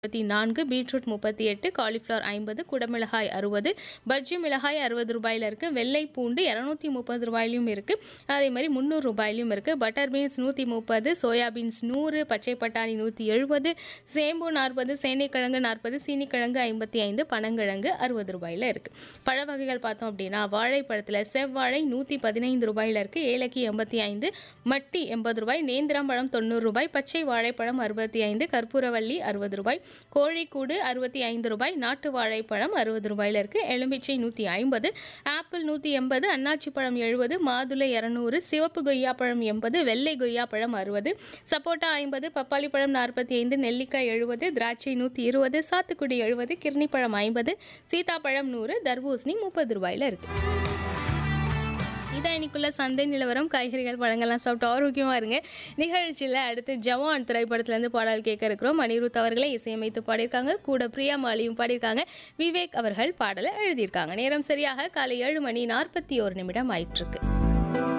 முப்பத்தி நான்கு பீட்ரூட் முப்பத்தி எட்டு காலிஃப்ளவர் ஐம்பது குடமிளகாய் அறுபது பஜ்ஜி மிளகாய் அறுபது ரூபாயில் இருக்குது வெள்ளை பூண்டு இரநூத்தி முப்பது ரூபாயிலும் இருக்குது அதே மாதிரி முந்நூறு ரூபாயிலும் இருக்குது பட்டர் பீன்ஸ் நூற்றி முப்பது சோயா பீன்ஸ் நூறு பச்சை பட்டாணி நூற்றி எழுபது சேம்பு நாற்பது சேனைக்கிழங்கு நாற்பது சீனிக்கிழங்கு ஐம்பத்தி ஐந்து பனங்கிழங்கு அறுபது ரூபாயில் இருக்குது பழ வகைகள் பார்த்தோம் அப்படின்னா வாழைப்பழத்தில் செவ்வாழை நூற்றி பதினைந்து ரூபாயில் இருக்குது ஏலக்கி எண்பத்தி ஐந்து மட்டி எண்பது ரூபாய் நேந்திரம் பழம் தொண்ணூறு ரூபாய் பச்சை வாழைப்பழம் அறுபத்தி ஐந்து கற்பூரவள்ளி அறுபது ரூபாய் கோழிக்கூடு அறுபத்தி ஐந்து ரூபாய் நாட்டு வாழைப்பழம் அறுபது ரூபாயில் இருக்குது எலுமிச்சை நூற்றி ஐம்பது ஆப்பிள் நூற்றி எண்பது அன்னாச்சி பழம் எழுபது மாதுளை இரநூறு சிவப்பு கொய்யாப்பழம் எண்பது வெள்ளை கொய்யாப்பழம் அறுபது சப்போட்டா ஐம்பது பப்பாளி பழம் நாற்பத்தி ஐந்து நெல்லிக்காய் எழுபது திராட்சை நூற்றி இருபது சாத்துக்குடி எழுபது கிர்னிப்பழம் ஐம்பது சீதாப்பழம் நூறு தர்பூசணி முப்பது ரூபாயில் இருக்குது இதான் இன்னைக்குள்ள சந்தை நிலவரம் காய்கறிகள் பழங்கள்லாம் சாப்பிட்டு ஆரோக்கியமாக இருங்க நிகழ்ச்சியில் அடுத்து ஜவான் திரைப்படத்துலேருந்து பாடல் கேட்க இருக்கிறோம் அனிருத் அவர்களை இசையமைத்து பாடியிருக்காங்க கூட பிரியா மாலியும் பாடியிருக்காங்க விவேக் அவர்கள் பாடலை எழுதியிருக்காங்க நேரம் சரியாக காலை ஏழு மணி நாற்பத்தி ஒரு நிமிடம் ஆயிட்டிருக்கு